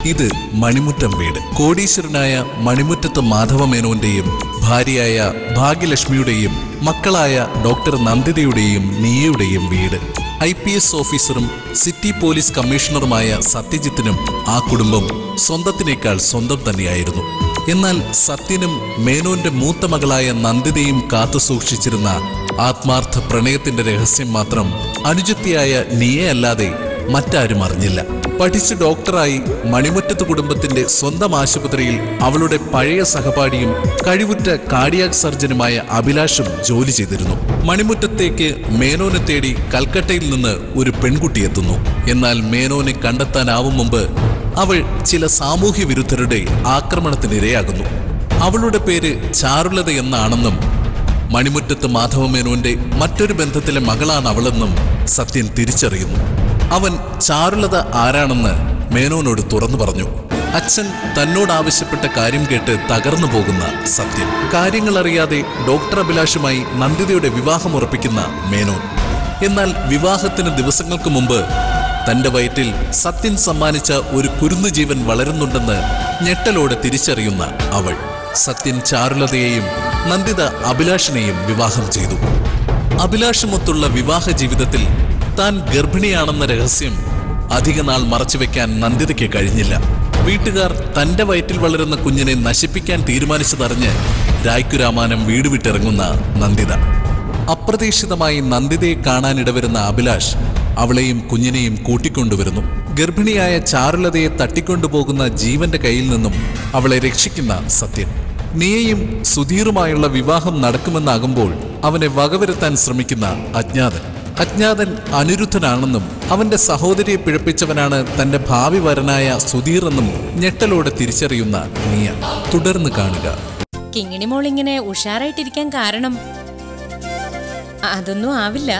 ഇത് മണിമുറ്റം വീട് കോടീശ്വരനായ മണിമുറ്റത്ത് മാധവമേനോന്റെയും ഭാര്യയായ ഭാഗ്യലക്ഷ്മിയുടെയും മക്കളായ ഡോക്ടർ നന്ദിതയുടെയും നീയയുടെയും വീട് ഐ പി എസ് ഓഫീസറും സിറ്റി പോലീസ് കമ്മീഷണറുമായ സത്യജിത്തിനും ആ കുടുംബം സ്വന്തത്തിനേക്കാൾ സ്വന്തം തന്നെയായിരുന്നു എന്നാൽ സത്യനും മേനോന്റെ മൂത്ത മകളായ നന്ദിതയും കാത്തു സൂക്ഷിച്ചിരുന്ന ആത്മാർത്ഥ പ്രണയത്തിന്റെ രഹസ്യം മാത്രം അനുജത്തിയായ നീയയല്ലാതെ മറ്റാരും അറിഞ്ഞില്ല പഠിച്ച് ഡോക്ടറായി മണിമുറ്റത്ത് കുടുംബത്തിന്റെ സ്വന്തം ആശുപത്രിയിൽ അവളുടെ പഴയ സഹപാഠിയും കഴിവുറ്റ കാർഡിയാക് സർജനുമായ അഭിലാഷും ജോലി ചെയ്തിരുന്നു മണിമുറ്റത്തേക്ക് മേനോനെ തേടി കൽക്കട്ടയിൽ നിന്ന് ഒരു പെൺകുട്ടി എത്തുന്നു എന്നാൽ മേനോനെ കണ്ടെത്താനാവും മുമ്പ് അവൾ ചില സാമൂഹ്യ വിരുദ്ധരുടെ ആക്രമണത്തിനിരയാകുന്നു അവളുടെ പേര് ചാരുലത എന്നാണെന്നും മണിമുറ്റത്ത് മാധവമേനോന്റെ മറ്റൊരു ബന്ധത്തിലെ മകളാണ് അവളെന്നും സത്യൻ തിരിച്ചറിയുന്നു അവൻ ചാരുലത ആരാണെന്ന് മേനോനോട് തുറന്നു പറഞ്ഞു അച്ഛൻ തന്നോട് ആവശ്യപ്പെട്ട കാര്യം കേട്ട് തകർന്നു പോകുന്ന സത്യൻ കാര്യങ്ങൾ അറിയാതെ ഡോക്ടർ അഭിലാഷുമായി നന്ദിതയുടെ വിവാഹം ഉറപ്പിക്കുന്ന മേനോൻ എന്നാൽ വിവാഹത്തിന് ദിവസങ്ങൾക്ക് മുമ്പ് തന്റെ വയറ്റിൽ സത്യൻ സമ്മാനിച്ച ഒരു കുരുന്നു ജീവൻ വളരുന്നുണ്ടെന്ന് ഞെട്ടലോടെ തിരിച്ചറിയുന്ന അവൾ സത്യൻ ചാരുലതയെയും നന്ദിത അഭിലാഷിനെയും വിവാഹം ചെയ്തു അഭിലാഷമൊത്തുള്ള വിവാഹ ജീവിതത്തിൽ താൻ ഗർഭിണിയാണെന്ന രഹസ്യം അധികനാൾ മറച്ചുവെക്കാൻ നന്ദിതയ്ക്ക് കഴിഞ്ഞില്ല വീട്ടുകാർ തന്റെ വയറ്റിൽ വളരുന്ന കുഞ്ഞിനെ നശിപ്പിക്കാൻ തീരുമാനിച്ചതറിഞ്ഞ് രായ്ക്കുരാമാനം വീട് വിട്ടിറങ്ങുന്ന നന്ദിത അപ്രതീക്ഷിതമായി നന്ദിതയെ കാണാനിടവരുന്ന അഭിലാഷ് അവളെയും കുഞ്ഞിനെയും കൂട്ടിക്കൊണ്ടുവരുന്നു ഗർഭിണിയായ ചാരുലതയെ തട്ടിക്കൊണ്ടുപോകുന്ന ജീവന്റെ കയ്യിൽ നിന്നും അവളെ രക്ഷിക്കുന്ന സത്യൻ നീയും സുധീറുമായുള്ള വിവാഹം നടക്കുമെന്നാകുമ്പോൾ അവനെ വകവരുത്താൻ ശ്രമിക്കുന്ന അജ്ഞാതൻ അജ്ഞാതൻ അനിരുദ്ധനാണെന്നും അവന്റെ സഹോദരിയെ പിഴപ്പിച്ചവനാണ് തന്റെ ഭാവി വരനായ സുധീർ എന്നും ഞെട്ടലോടെ തിരിച്ചറിയുന്ന നീയ തുടർന്ന് കാണുക കിങ്ങിണി മോൾ ഇങ്ങനെ ഉഷാറായിട്ടിരിക്കാൻ കാരണം അതൊന്നും ആവില്ല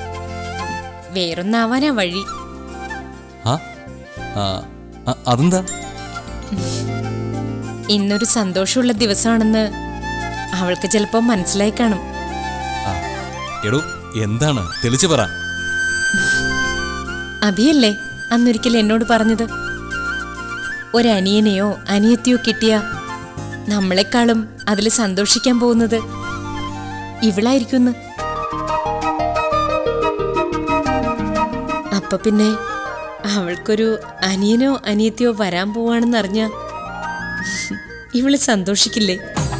വേറൊന്നാവാനാ വഴി ആ ആ, ആ, അതെന്താ ഇന്നൊരു സന്തോഷമുള്ള ദിവസമാണെന്ന് അവൾക്ക് ചിലപ്പോൾ മനസ്സിലായി കാണും ആ എടോ എന്താണ് തെളിച്ചു പറ അഭിയല്ലേ അന്നൊരിക്കൽ എന്നോട് പറഞ്ഞത് ഒരനിയനെയോ അനിയത്തിയോ കിട്ടിയ നമ്മളെക്കാളും അതിൽ സന്തോഷിക്കാൻ പോകുന്നത് ഇവളായിരിക്കുന്ന് അപ്പൊ പിന്നെ അവൾക്കൊരു അനിയനോ അനിയത്തിയോ വരാൻ പോവാണെന്നറിഞ്ഞ ഇവള് സന്തോഷിക്കില്ലേ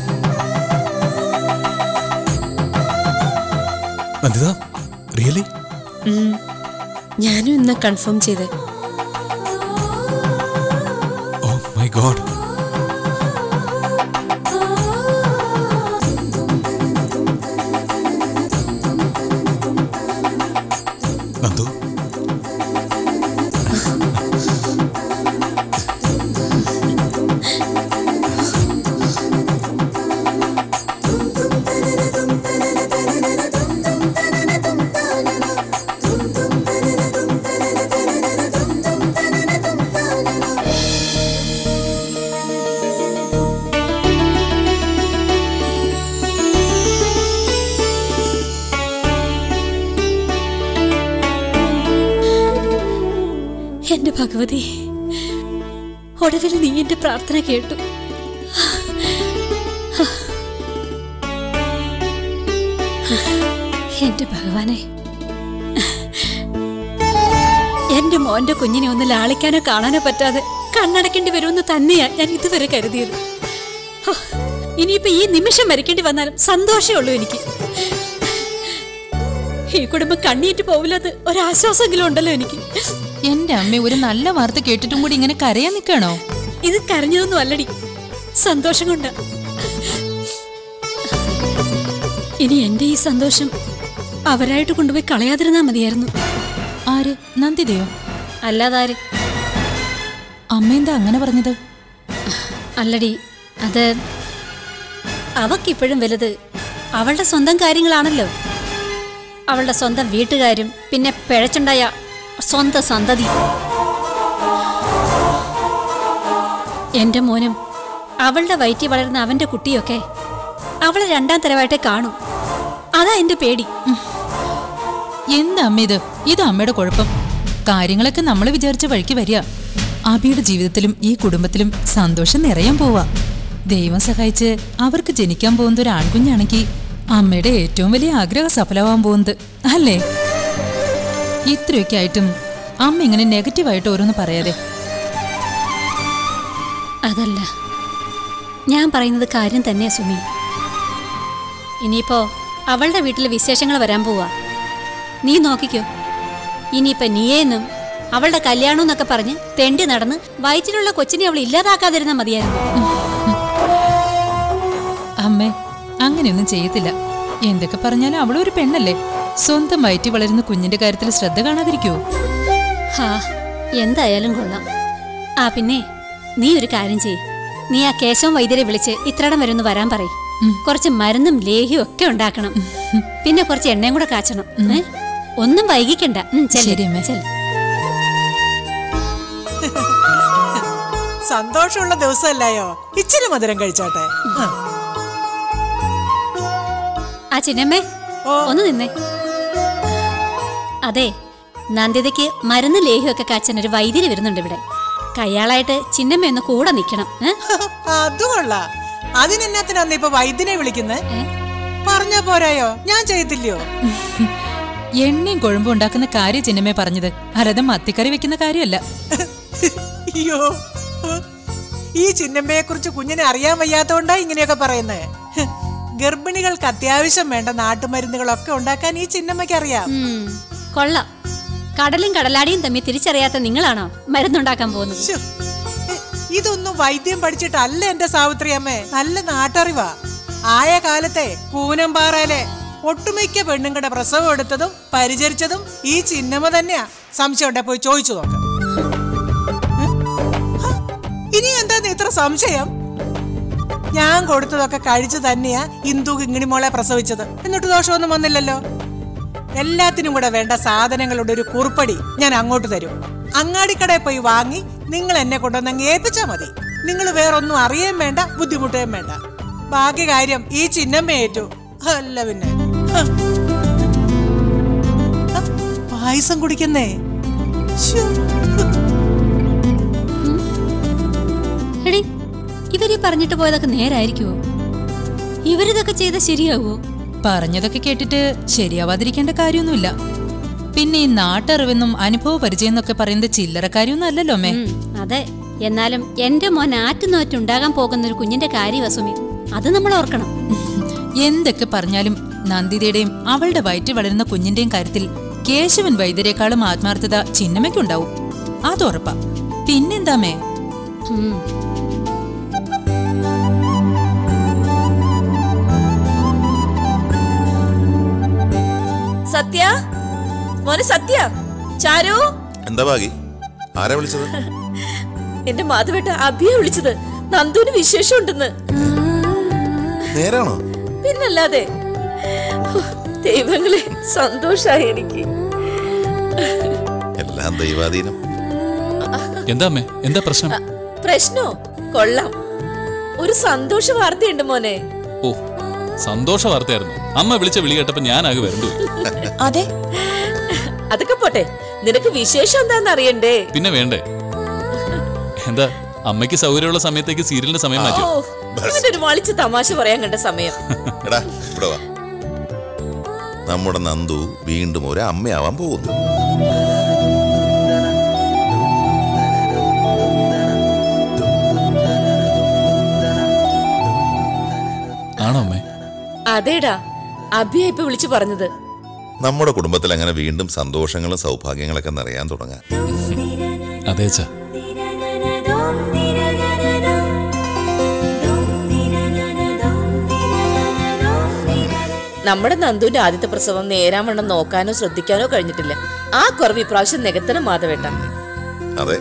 നന്ദിത റിയലി ഉം. ഞാനും ഇന്ന് കൺഫേം ചെയ്തേ ഓ മൈ ഗോഡ് നന്ദു എന്റെ ഭഗവതി ഒടുവിൽ നീ എന്റെ പ്രാർത്ഥന കേട്ടു എന്റെ ഭഗവാനെ എന്റെ മോന്റെ കുഞ്ഞിനെ ഒന്ന് ലാളിക്കാനോ കാണാനോ പറ്റാതെ കണ്ണടക്കേണ്ടി വരുമെന്ന് തന്നെയാ ഞാൻ ഇതുവരെ കരുതിയത് ഹോ, ഇനിയിപ്പോ ഈ നിമിഷം മരിക്കേണ്ടി വന്നാലും സന്തോഷമേ ഉള്ളൂ എനിക്ക് ഈ കുടുംബം കണ്ണീറ്റ് പോവില്ലാത്ത ഒരാശ്വാസമെങ്കിലും ഉണ്ടല്ലോ എനിക്ക് എന്റെ അമ്മ ഒരു നല്ല വാർത്ത കേട്ടിട്ടും കൂടി ഇങ്ങനെ കരയാൻ നിൽക്കണോ ഇത് കരഞ്ഞതൊന്നും അല്ലടി സന്തോഷം കൊണ്ട് ഇനി എന്റെ ഈ സന്തോഷം അവരായിട്ട് കൊണ്ടുപോയി കളയാതിരുന്നാ മതിയായിരുന്നു ആര് നന്ദിതയോ അല്ലാതാര് അമ്മ എന്താ അങ്ങനെ പറഞ്ഞത് അല്ലടി അത് അവക്കിപ്പോഴും വലുത് അവളുടെ സ്വന്തം കാര്യങ്ങളാണല്ലോ അവളുടെ സ്വന്തം വീട്ടുകാരും പിന്നെ പിഴച്ചുണ്ടായ സ്വന്തം സന്തതി എന്റെ മോനും അവളുടെ വയറ്റിൽ വളരുന്ന അവന്റെ കുട്ടിയൊക്കെ അവളെ രണ്ടാം തരമായിട്ടേ കാണൂ അതാ എന്റെ പേടി എന്താ അമ്മ ഇത് ഇത് അമ്മയുടെ കുഴപ്പം കാര്യങ്ങളൊക്കെ നമ്മൾ വിചാരിച്ച വഴിക്ക് വരിക അബിയുടെ ജീവിതത്തിലും ഈ കുടുംബത്തിലും സന്തോഷം നിറയാൻ പോവാ ദൈവം സഹായിച്ച് അവർക്ക് ജനിക്കാൻ പോകുന്ന ഒരു ആൺകുഞ്ഞാണെങ്കിൽ അമ്മയുടെ ഏറ്റവും വലിയ ആഗ്രഹം സഫലമാവാൻ പോകുന്നത് അല്ലേ ഇത്രയൊക്കെ ആയിട്ടും അമ്മ ഇങ്ങനെ നെഗറ്റീവായിട്ട് ഓരോന്ന് പറയാതെ അതല്ല ഞാൻ പറയുന്നത് കാര്യം തന്നെയാ സുമി ഇനിയിപ്പോ അവളുടെ വീട്ടിൽ വിശേഷങ്ങൾ വരാൻ പോവാ നീ നോക്കിക്കോ ഇനിയിപ്പോ നീയേന്നും അവളുടെ കല്യാണം എന്നൊക്കെ പറഞ്ഞ് തെണ്ടി നടന്ന് വയറ്റിലുള്ള കൊച്ചിനെ അവൾ ഇല്ലാതാക്കാതിരുന്നാ മതിയായിരുന്നു അമ്മേ അങ്ങനെയൊന്നും ചെയ്യത്തില്ല എന്തൊക്കെ പറഞ്ഞാലും അവളും ഒരു പെണ്ണല്ലേ സ്വന്തം വയറ്റി വളരുന്ന കുഞ്ഞിന്റെ കാര്യത്തിൽ ശ്രദ്ധ കാണാതിരിക്കുവോ ഹാ എന്തായാലും കൊള്ളാം ആ പിന്നെ നീ ഒരു കാര്യം ചെയ്യ് നീ ആ കേശവൻ വൈദ്യരെ വിളിച്ച് ഇത്രടം വരെ ഒന്ന് വരാൻ പറയും കുറച്ച് മരുന്നും ലേഹ്യവും ഒക്കെ ഉണ്ടാക്കണം പിന്നെ കുറച്ച് എണ്ണയും കൂടെ കാച്ചണം ഏ? ഒന്നും വൈകിക്കണ്ട ഉം, ചെല്ല്, ശരി, അമ്മേ. ചെല്ല്. സന്തോഷമുള്ള ദിവസമല്ലായോ ഇച്ചിരി മധുരം കഴിച്ചോട്ടെ ആ. ആ ചിന്നമ്മേ ഓ. ഒന്ന് നിന്നേ അതെ നന്ദിതയ്ക്ക് മരുന്ന് ലേഹ്യമൊക്കെ കാച്ചാൻ ഒരു വൈദ്യര് വരുന്നുണ്ട് ഇവിടെ കയ്യാളായിട്ട് ചിന്നമ്മ ഒന്ന് കൂടെ നിൽക്കണം ഏ? അത് കൊള്ളാം അതിനെന്നാത്തിനാന്ന് ഇപ്പൊ വൈദ്യനെ വിളിക്കുന്നേ ഏ? പറഞ്ഞ പോരായോ ഞാൻ ചെയ്യത്തില്ലയോ എണ്ണയും കുഴമ്പും ഉണ്ടാക്കുന്ന കാര്യം ചിന്നമ്മേ പറഞ്ഞത് അല്ലാതെ മത്തിക്കറി വെക്കുന്ന കാര്യമല്ല അയ്യോ ഈ ചിന്നമ്മയെ കുറിച്ച് കുഞ്ഞിനെ അറിയാൻ വയ്യാത്തോണ്ടാ ഇങ്ങനെയൊക്കെ പറയുന്നേ ഗർഭിണികൾക്ക് അത്യാവശ്യം വേണ്ട നാട്ടുമരുന്നുകളൊക്കെ ഉണ്ടാക്കാൻ ഈ ചിന്നമ്മയ്ക്ക് അറിയാം ഉം, കൊള്ളാം കടലും കടലാടിയും തമ്മിൽ തിരിച്ചറിയാത്ത നിങ്ങളാണോ മരുന്നുണ്ടാക്കാൻ പോകുന്നത് ശ്ശോ, ഇ- ഇതൊന്നും വൈദ്യം പഠിച്ചിട്ടല്ല എന്റെ സാവിത്രി അമ്മേ നല്ല നാട്ടറിവാ ആയ കാലത്തെ കൂനമ്പാറയിലെ ഒട്ടുമിക്ക പെണ്ണുങ്ങളുടെ പ്രസവം എടുത്തതും പരിചരിച്ചതും ഈ ചിന്നമ്മ തന്നെയാ സംശയം ഉണ്ടെ പോയി ചോദിച്ചു നോക്ക ഇനി എന്താ ഇത്ര സംശയം ഞാൻ കൊടുത്തതൊക്കെ കഴിച്ചു തന്നെയാ ഇന്ദു കിങ്ങിണി മോളെ പ്രസവിച്ചത് എന്നിട്ട് ദോഷമൊന്നും വന്നില്ലല്ലോ എല്ലാത്തിനും കൂടെ വേണ്ട സാധനങ്ങളുടെ ഒരു കുറിപ്പടി ഞാൻ അങ്ങോട്ട് തരും അങ്ങാടിക്കടയിൽ പോയി വാങ്ങി നിങ്ങൾ എന്നെ കൊണ്ടുവന്ന് ഏൽപ്പിച്ചാ മതി നിങ്ങൾ വേറൊന്നും അറിയേം വേണ്ട ബുദ്ധിമുട്ടുകയും വേണ്ട ബാക്കി കാര്യം ഈ ചിഹ്നം ഏറ്റു അല്ല പിന്നെ ഹ. ഹ, പായസം കുടിക്കുന്നേ ശ്ശോ. എടി ഇവരീ പറഞ്ഞിട്ട് പോയതൊക്കെ നേരായിരിക്കുവോ ഇവരിതൊക്കെ ചെയ്ത ശരിയാവോ പറഞ്ഞതൊക്കെ കേട്ടിട്ട് ശരിയാവാതിരിക്കേണ്ട കാര്യമൊന്നുമില്ല പിന്നെ ഈ നാട്ടറിവെന്നും അനുഭവ പരിചയം എന്നൊക്കെ പറയുന്നത് ചില്ലറ കാര്യമൊന്നും അല്ലല്ലോ അമ്മേ ഉം, അതെ എന്നാലും എന്റെ മോൻ ആറ്റുനോറ്റുണ്ടാകാൻ പോകുന്ന ഒരു കുഞ്ഞിന്റെ കാര്യമാ സുമി അത് നമ്മൾ ഓർക്കണം എന്തൊക്കെ പറഞ്ഞാലും നന്ദിതയുടെയും അവളുടെ വയറ്റിൽ വളരുന്ന കുഞ്ഞിന്റെയും കാര്യത്തിൽ കേശവൻ വൈദ്യരെക്കാളും ആത്മാർത്ഥത ചിന്നമ്മയ്ക്കുണ്ടാവും അതുറപ്പാ പിന്നെന്താമേ ഉം. സത്യ മോനെ സത്യ ചാരു എന്താ ഭാഗി ആരാ വിളിച്ചത് എന്റെ മാധവേട്ട അഭിയെ വിളിച്ചത് നന്ദുവിന് വിശേഷം ഉണ്ടെന്ന് നേരാണോ പിന്നല്ലാതെ ഹോ, ദൈവങ്ങളെ സന്തോഷായി എനിക്ക് എല്ലാം ദൈവാധീനം എന്താ അമ്മേ എന്താ പ്രശ്നം പ്രശ്നോ കൊള്ളാം ഒരു സന്തോഷ വാർത്തയുണ്ട് മോനെ ഓ സന്തോഷ വാർത്തയായിരുന്നു അമ്മ വിളിച്ച വിളി കേട്ടപ്പോ ഞാനാകെ വരണ്ടു അതെ അതൊക്കെ പോട്ടെ നിനക്ക് വിശേഷം എന്താന്ന് അറിയണ്ടേ പിന്നെ വേണ്ടേ എന്താ അമ്മയ്ക്ക് സൗകര്യമുള്ള സമയത്തേക്ക് സീരിയലിന്റെ സമയം ഓ മാറ്റിയോ ഇവന്റെ ഒരു വളിച്ച് തമാശ പറയാൻ കണ്ട സമയം എടാ ഇവിടെ വാ നമ്മുടെ നന്ദു വീണ്ടും ഒരു അമ്മയാവാൻ പോകുന്നു ആണോ അമ്മേ അതേടാ അഭിയ ഇപ്പൊ വിളിച്ചു പറഞ്ഞത് നമ്മുടെ കുടുംബത്തിൽ അങ്ങനെ വീണ്ടും സന്തോഷങ്ങളും സൗഭാഗ്യങ്ങളൊക്കെ നിറയാൻ തുടങ്ങാൻ അതെ അച്ഛാ നമ്മുടെ നന്ദുവിന്റെ ആദ്യത്തെ പ്രസവം നേരാവണ്ണം നോക്കാനോ ശ്രദ്ധിക്കാനോ കഴിഞ്ഞിട്ടില്ല ആ കുറവ് ഇപ്രാവശ്യം നികത്തണം മാധവേട്ട അതെ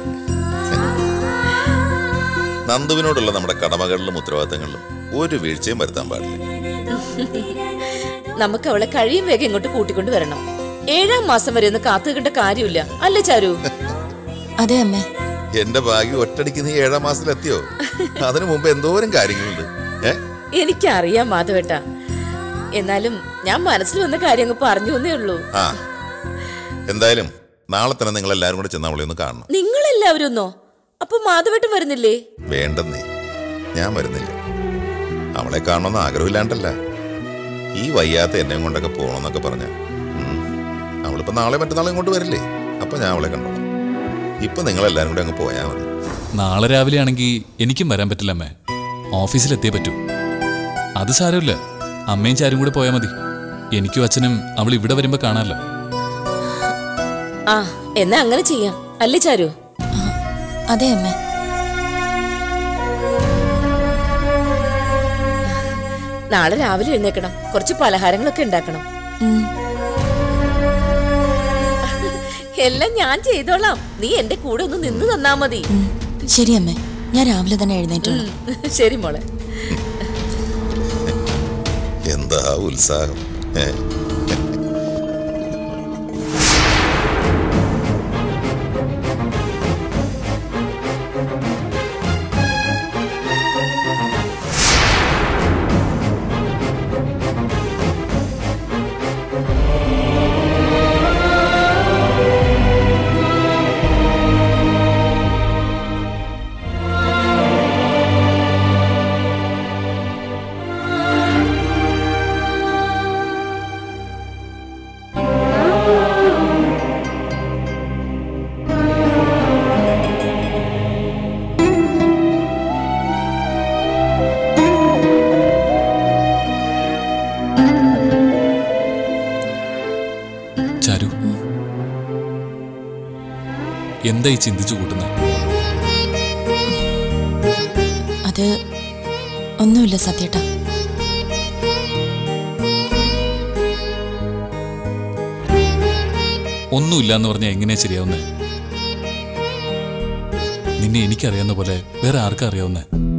നന്ദുവിനോടുള്ള നമ്മുടെ കടമകളിലും ഉത്തരവാദിത്തങ്ങളിലും ഒരു വീഴ്ചയും വരുത്താൻ പാടില്ല നമുക്ക് അവളെ കഴിയും വേഗം ഇങ്ങോട്ട് കൂട്ടിക്കൊണ്ട് വരണം ഏഴാം മാസം വരെ ഒന്ന് കാത്തുകിട്ട കാര്യമില്ല അല്ലേ ചാരു അതെ അമ്മേ എന്റെ ഭാഗ്യം ഒറ്റടിക്ക് നീ ഏഴാം മാസത്തിലെത്തിയോ അതിനു മുമ്പ് എന്തോരം കാര്യങ്ങളുണ്ട് ഏ എനിക്കറിയാം മാധവേട്ട എന്നാലും ഞാൻ മനസ്സിൽ വന്ന കാര്യം അങ്ങ് പറഞ്ഞു എന്നേ ഉള്ളൂ ആ എന്തായാലും നാളെ തന്നെ നിങ്ങൾ എല്ലാവരും കൂടെ ചെന്ന് അവളെ ഒന്ന് കാണണം നിങ്ങളെല്ലാവരും ഒന്നോ അപ്പൊ മാധവേട്ടൻ വരുന്നില്ലേ വേണ്ടെന്നേ ഞാൻ വരുന്നില്ല അവളെ കാണണമെന്ന് ആഗ്രഹമില്ലാണ്ടല്ല ഈ വയ്യാത്ത എന്നെ കൊണ്ടൊക്കെ പോകണമെന്നൊക്കെ പറഞ്ഞ അവളിപ്പോ നാളെ മറ്റന്നാളെ ഇങ്ങോട്ട് വരില്ലേ അപ്പൊ ഞാൻ അവളെ കണ്ടോളാം ഇപ്പൊ നിങ്ങളെല്ലാരും കൂടെ അങ്ങ് പോയാൽ മതി നാളെ രാവിലെ ആണെങ്കിൽ എനിക്കും വരാൻ പറ്റില്ല അമ്മേ ഓഫീസിലെത്തിയേ പറ്റൂ അത് സാരമില്ല അമ്മയും ചാരും കൂടെ പോയാൽ മതി എനിക്കും അച്ഛനും അവൾ ഇവിടെ വരുമ്പോ കാണാമല്ലോ ആ എന്നാ അങ്ങനെ ചെയ്യാം അല്ലേ ചാരു അതെ അമ്മേ നാളെ രാവിലെ എഴുന്നേക്കണം കുറച്ച് പലഹാരങ്ങളൊക്കെ ഉണ്ടാക്കണം ഉം. എല്ലാം ഞാൻ ചെയ്തോളാം നീ എന്റെ കൂടെ ഒന്ന് നിന്ന് തന്നാ മതി ഉം. ശരി അമ്മേ ഞാൻ രാവിലെ തന്നെ എഴുന്നേറ്റോളാം ഉം, ശരി മോളെ എന്താ ഉത്സാഹം ഏ ചാരു എന്താ ഈ ചിന്തിച്ചു കൂട്ടുന്നത് അത് ഒന്നുമില്ല സത്യേട്ടാ ഒന്നുമില്ല എന്ന് പറഞ്ഞാൽ എങ്ങനെയാ ശരിയാവുന്നേ നിന്നെ എനിക്കറിയാവുന്ന പോലെ വേറെ ആർക്കാ അറിയാവുന്നേ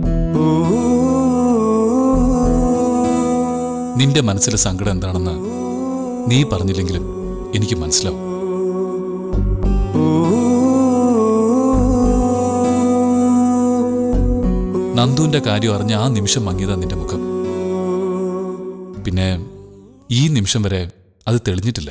നിന്റെ മനസ്സിലെ സങ്കടം എന്താണെന്ന് നീ പറഞ്ഞില്ലെങ്കിലും എനിക്ക് മനസ്സിലാവും നന്ദുവിന്റെ കാര്യം അറിഞ്ഞ ആ നിമിഷം മങ്ങിയതാ നിന്റെ മുഖം പിന്നെ ഈ നിമിഷം വരെ അത് തെളിഞ്ഞിട്ടില്ല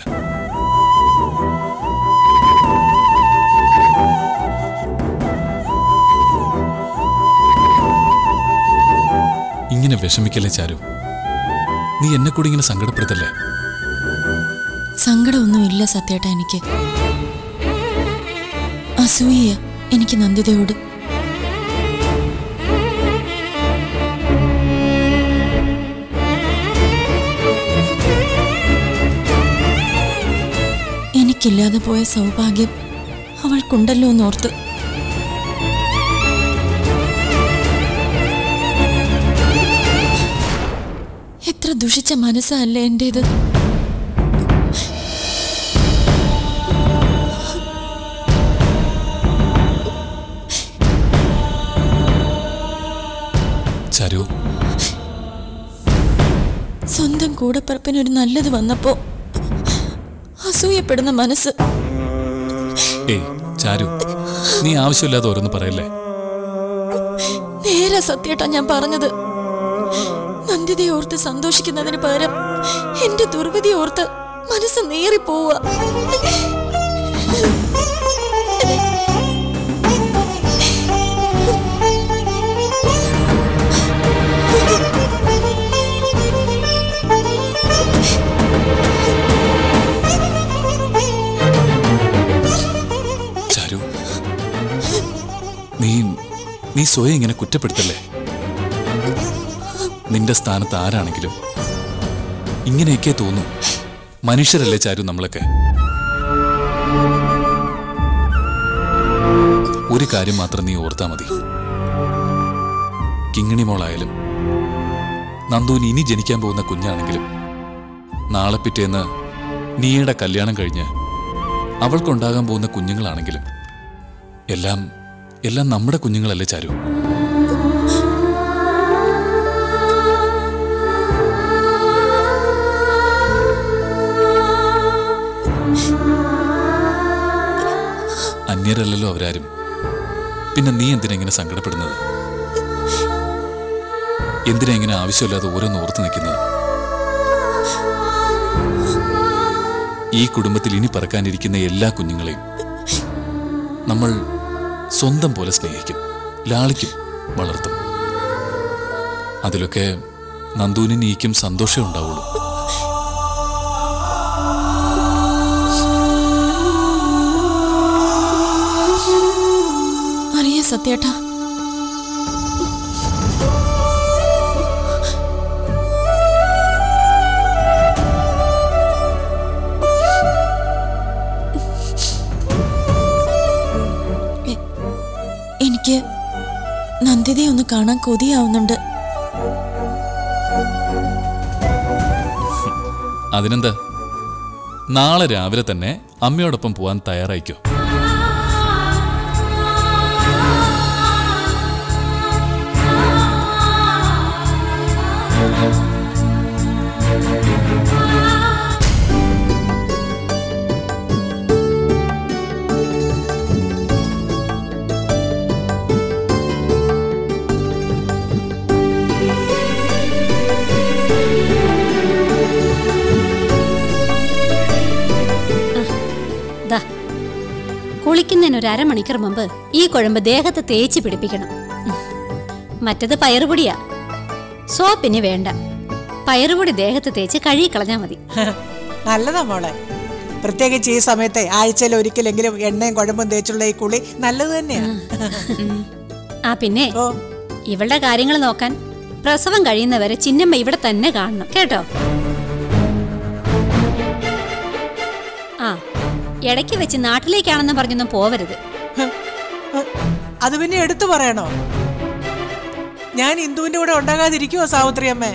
ഇങ്ങനെ വിഷമിക്കല്ലേ ചാരു നീ എന്നെ കൂടി ഇങ്ങനെ സങ്കടപ്പെടുത്തല്ലേ സങ്കടമൊന്നുമില്ല സത്യേട്ടാ എനിക്ക് അസൂയ എനിക്ക് നന്ദിതയോട് എനിക്കില്ലാതെ പോയ സൗഭാഗ്യം അവൾക്കുണ്ടല്ലോ എന്നോർത്ത് എത്ര ദുഷിച്ച മനസ്സല്ലേ എന്റേത് ചാരു സ്വന്തം കൂടപ്പിറപ്പിന് ഒരു നല്ലത് വന്നപ്പോ അസൂയപ്പെടുന്ന മനസ്സ് ഏയ് ചാരു നീ ആവശ്യമില്ലാതെ ഓരോന്ന് പറയല്ലേ നേരെ സത്യേട്ടാ ഞാൻ പറഞ്ഞത് നന്ദിതയെ ഓർത്ത് സന്തോഷിക്കുന്നതിന് പകരം എന്റെ ദുർവിധി ഓർത്ത് മനസ്സ് നേറിപ്പോവുക ചാരു നീ നീ സ്വയം ഇങ്ങനെ കുറ്റപ്പെടുത്തല്ലേ നിന്റെ സ്ഥാനത്ത് ആരാണെങ്കിലും ഇങ്ങനെയൊക്കെ തോന്നും മനുഷ്യരല്ലേ ചാരു നമ്മളൊക്കെ ഒരു കാര്യം മാത്രം നീ ഓർത്താ മതി കിങ്ങിണി മോളായാലും നന്ദുവിന് ഇനി ജനിക്കാൻ പോകുന്ന കുഞ്ഞാണെങ്കിലും നാളെ പിറ്റേന്ന് നീയുടെ കല്യാണം കഴിഞ്ഞ് അവൾക്കുണ്ടാകാൻ പോകുന്ന കുഞ്ഞുങ്ങളാണെങ്കിലും എല്ലാം എല്ലാം നമ്മുടെ കുഞ്ഞുങ്ങളല്ലേ ചാരു അന്യരല്ലല്ലോ അവരാരും പിന്നെ നീ എന്തിനാ ഇങ്ങനെ സങ്കടപ്പെടുന്നത് എന്തിനാ ഇങ്ങനെ ആവശ്യമില്ലാതെ ഓരോന്ന് ഓർത്ത് നിൽക്കുന്നത് ഈ കുടുംബത്തിൽ ഇനി പറക്കാനിരിക്കുന്ന എല്ലാ കുഞ്ഞുങ്ങളെയും നമ്മൾ സ്വന്തം പോലെ സ്നേഹിക്കും ലാളിക്കും വളർത്തും അതിലൊക്കെ നന്ദുവിനും നീക്കും സന്തോഷമേ ഉണ്ടാവുള്ളൂ അറിയാ സത്യേട്ടാ എ- എനിക്ക് നന്ദിതയെ ഒന്ന് കാണാൻ കൊതിയാവുന്നുണ്ട് അതിനെന്താ നാളെ രാവിലെ തന്നെ അമ്മയോടൊപ്പം പോവാൻ തയ്യാറായിക്കോ ദാ കുളിക്കുന്നതിന് ഒരു അരമണിക്കൂർ മുമ്പ് ഈ കുഴമ്പ് ദേഹത്ത് തേച്ച് പിടിപ്പിക്കണം ഉം. മറ്റത് പയറുപൊടിയാ സോപ്പിന് വേണ്ട പയറുപൊടി ദേഹത്ത് തേച്ച് കഴുകി കളഞ്ഞാൽ മതി നല്ലതാ മോളെ പ്രത്യേകിച്ച് ഈ സമയത്തെ ആഴ്ചയിൽ ഒരിക്കലെങ്കിലും എണ്ണയും കുഴമ്പും തേച്ചുള്ള ഈ കുളി നല്ലത് തന്നെയാ ആ പിന്നെ ഓ ഇവളുടെ കാര്യങ്ങൾ നോക്കാൻ പ്രസവം കഴിയുന്നവരെ ചിന്നമ്മ ഇവിടെ തന്നെ കാണണം കേട്ടോ ആ ഇടയ്ക്ക് വെച്ച് നാട്ടിലേക്കാണെന്ന് പറഞ്ഞൊന്നും പോവരുത് ഹ്, ഹ്, അത് പിന്നെ എടുത്തു പറയണോ ഞാൻ ഇന്ദുവിന്റെ കൂടെ ഉണ്ടാകാതിരിക്കുവോ സാവിത്രി അമ്മേ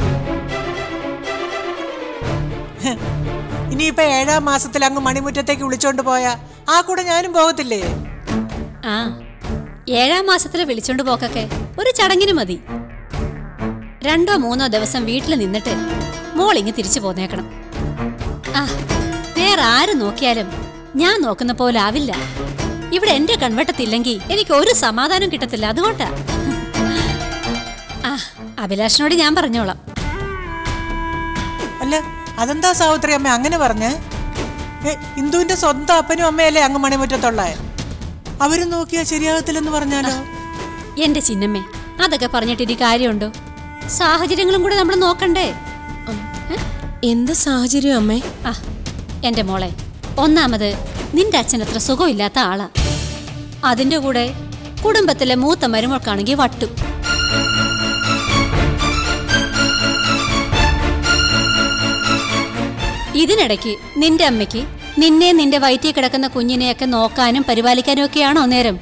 ഹ്, ഇനിയിപ്പൊ ഏഴാം മാസത്തിൽ അങ്ങ് മണിമുറ്റത്തേക്ക് വിളിച്ചോണ്ട് പോയാ ആ കൂടെ ഞാനും പോകത്തില്ലേ ആ ഏഴാം മാസത്തിലെ വിളിച്ചോണ്ട് പോക്കൊക്കെ ഒരു ചടങ്ങിന് മതി രണ്ടോ മൂന്നോ ദിവസം വീട്ടിൽ നിന്നിട്ട് മോളിങ് തിരിച്ചു പോന്നേക്കണം ആ വേറെ ആര് നോക്കിയാലും ഞാൻ നോക്കുന്ന പോലെ ആവില്ല ഇവിടെ എന്റെ കൺവെട്ടത്തില്ലെങ്കിൽ എനിക്ക് ഒരു സമാധാനം കിട്ടത്തില്ല അതുകൊണ്ടാ ആ അഭിലാഷിനോട് ഞാൻ പറഞ്ഞോളാം അല്ല അതെന്താ സാവിത്രി അമ്മ അങ്ങനെ പറഞ്ഞേ ഏ, ഇന്ദുവിന്റെ സ്വന്തം അപ്പനും അമ്മയല്ലേ അങ്ങ് മണിമുറ്റത്തുള്ള അവരും നോക്കിയാ ശരിയാകത്തില്ലെന്ന് പറഞ്ഞാലോ എന്റെ ചിന്നമ്മേ അതൊക്കെ പറഞ്ഞിട്ട് ഇനി കാര്യമുണ്ടോ സാഹചര്യങ്ങളും കൂടെ നമ്മൾ നോക്കണ്ടേ എന്ത് സാഹചര്യം അമ്മേ ആ എന്റെ മോളെ ഒന്നാമത് നിന്റെ അച്ഛൻ അത്ര സുഖമില്ലാത്ത ആളാ അതിന്റെ കൂടെ കുടുംബത്തിലെ മൂത്ത മരുമക്കൾക്കാണെങ്കിൽ വട്ടു ഇതിനിടയ്ക്ക് നിന്റെ അമ്മയ്ക്ക് നിന്നെ നിന്റെ വയറ്റിൽ കിടക്കുന്ന കുഞ്ഞിനെയൊക്കെ നോക്കാനും പരിപാലിക്കാനും ഒക്കെയാണോ നേരം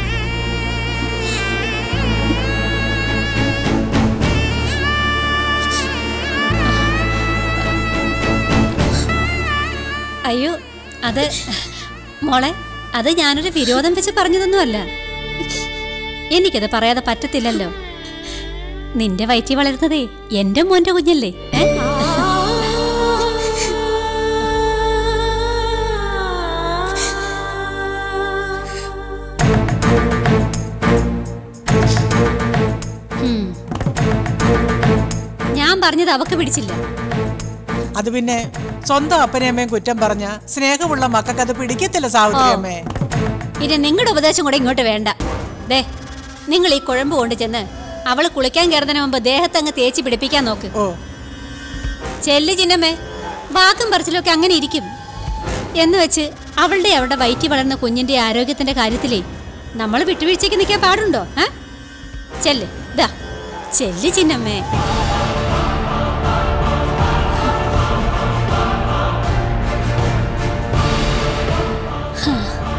അയ്യോ അത് മോളെ അത് ഞാനൊരു വിരോധം വെച്ച് പറഞ്ഞതൊന്നുമല്ല എനിക്കത് പറയാതെ പറ്റത്തില്ലല്ലോ നിന്റെ വയറ്റി വളരുന്നതേ എന്റെ മോന്റെ കുഞ്ഞല്ലേ ഏ? ഉം. ഞാൻ പറഞ്ഞത് അവക്ക് പിടിച്ചില്ല അത് പിന്നെ സ്വന്തം അപ്പനെയും അമ്മയും കുറ്റം പറഞ്ഞ സ്നേഹമുള്ള മക്കൾക്ക് അത് പിടിക്കത്തില്ല സാവിത്രി ഓ. അമ്മേ ഇനി നിങ്ങളുടെ ഉപദേശം കൂടെ ഇങ്ങോട്ട് വേണ്ട ദേ നിങ്ങൾ ഈ കുഴമ്പ് കൊണ്ട് ചെന്ന് അവള് കുളിക്കാൻ കയറുന്നതിന് മുമ്പ് ദേഹത്തങ്ങ് തേച്ച് പിടിപ്പിക്കാൻ നോക്ക് ഓ ചെല്ലു ചിന്നമ്മേ വാക്കും പറച്ചിലൊക്കെ അങ്ങനെ ഇരിക്കും എന്ന് വെച്ച് അവളുടെ അവളുടെ വയറ്റി വളർന്ന കുഞ്ഞിന്റെ ആരോഗ്യത്തിന്റെ കാര്യത്തിലേ നമ്മൾ വിട്ടുവീഴ്ചയ്ക്ക് നിൽക്കാൻ പാടുണ്ടോ ഏ ചെല്ല് ദാ ചെല്ലു ചിന്നമ്മേ ഹാ.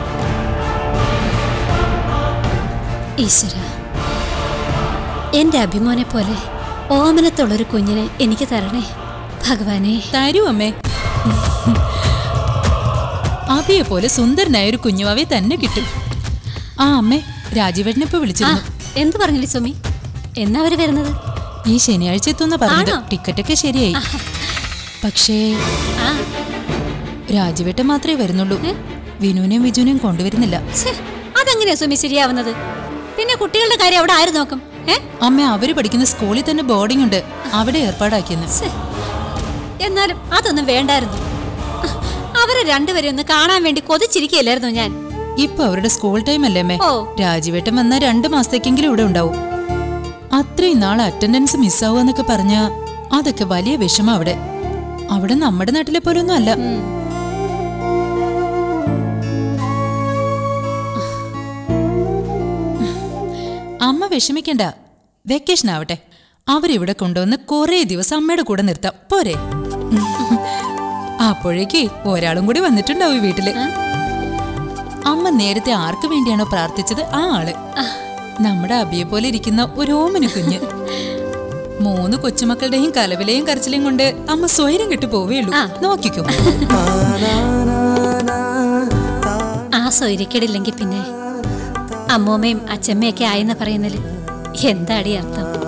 ഈശ്വര എന്റെ അഭിമോനെ പോലെ ഓമനത്തുള്ളൊരു കുഞ്ഞിനെ എനിക്ക് തരണേ ഭഗവാനെ തരൂ അമ്മേ അഭിയെ പോലെ സുന്ദരനായ ഒരു കുഞ്ഞുവാവെ തന്നെ കിട്ടും ആ അമ്മേ രാജീവേട്ടനെ ഇപ്പൊ ആ വിളിച്ചിരുന്നു എന്ത് പറഞ്ഞില്ലേ സുമി എന്നാ അവര് വരുന്നത് ഈ ശനിയാഴ്ച എത്തുന്ന പറഞ്ഞത് ആണോ? ടിക്കറ്റൊക്കെ ശരിയായി പക്ഷേ ആ രാജീവേട്ടൻ മാത്രമേ വരുന്നുള്ളൂ വിനുവിനെയും വിജുവിനെയും കൊണ്ടുവരുന്നില്ല ഛെ, അതെങ്ങനെയാ സുമി ശരിയാവുന്നത് പിന്നെ കുട്ടികളുടെ കാര്യം അവിടെ ആര് നോക്കും ഏ അമ്മ അവര് പഠിക്കുന്ന സ്കൂളിൽ തന്നെ ബോർഡിംഗ് ഉണ്ട് അവിടെ ഏർപ്പാടാക്കിയെന്ന് ഛെ, എന്നാലും അതൊന്നും വേണ്ടായിരുന്നു അവരെ രണ്ടുപേരെ ഒന്ന് കാണാൻ വേണ്ടി കൊതിച്ചിരിക്കുകയല്ലായിരുന്നു ഞാൻ ഇപ്പൊ അവരുടെ സ്കൂൾ ടൈം അല്ലേ അമ്മേ ഓ. രാജുവേട്ടൻ വന്ന രണ്ടു മാസത്തേക്കെങ്കിലും ഇവിടെ ഉണ്ടാവും അത്രയും നാൾ അറ്റൻഡൻസ് മിസ്സാവുക പറഞ്ഞ അതൊക്കെ വലിയ വിഷമം അവിടെ അവിടെ നമ്മുടെ നാട്ടിലെ പോലൊന്നും അല്ല അമ്മ വിഷമിക്കണ്ട വെക്കേഷൻ ആവട്ടെ അവരിവിടെ കൊണ്ടുവന്ന് കുറേ ദിവസം അമ്മയുടെ കൂടെ നിർത്താം പോരെ അപ്പോഴേക്ക് ഒരാളും കൂടി വന്നിട്ടുണ്ടാവും ഈ വീട്ടില് അമ്മ നേരത്തെ ആർക്ക് വേണ്ടിയാണോ പ്രാർത്ഥിച്ചത് ആ ആള് നമ്മുടെ അബിയെ പോലെ ഇരിക്കുന്ന ഒരു ഓമന കുഞ്ഞ് മൂന്ന് കൊച്ചുമക്കളുടെയും കലവിലെയും കരച്ചിലെയും കൊണ്ട് അമ്മ സ്വൈരം കെട്ടു പോവേയുള്ളൂ നോക്കിക്കോ ആ സൗര്യക്കേടില്ലെങ്കിൽ പിന്നെ അമ്മൂമ്മയും അച്ഛമ്മയൊക്കെ ആയെന്ന് പറയുന്നതിൽ എന്താടി അർത്ഥം